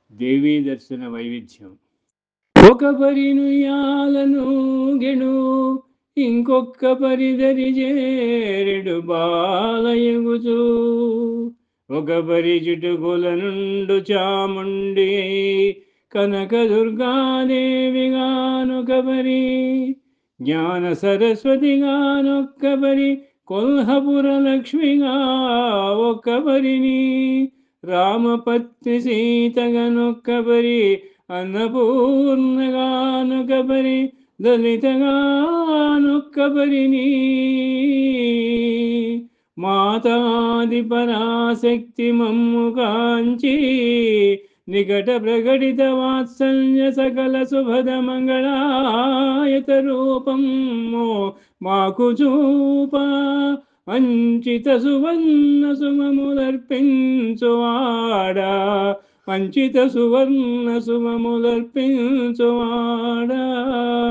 దేవీ దర్శన వైవిధ్యం ఒక పరినుయాలను గెను ఇంకొక్క పరిదరి చేరెడు బాలయగుచు ఒక పరి చుటుకుల నుండు చాముండి కనక దుర్గాదేవి గానొక పరి జ్ఞాన సరస్వతి గానొక్క పరి కొల్హపుర లక్ష్మిగా ఒక్క పరిని రామపత్ని సీతగనొక్కబరి అన్నపూర్ణగానొకబరి దళితగానొక్కబరిని మాతాది పరాశక్తి మమ్ము కాంచి నికట ప్రకటిత వాత్సల్య సకల శుభద మంగళాయత రూపం మాకు చూప వంచిత సువర్ణ సుమములర్పించువాడా వంచిత సువర్ణ సుమములర్పించువాడా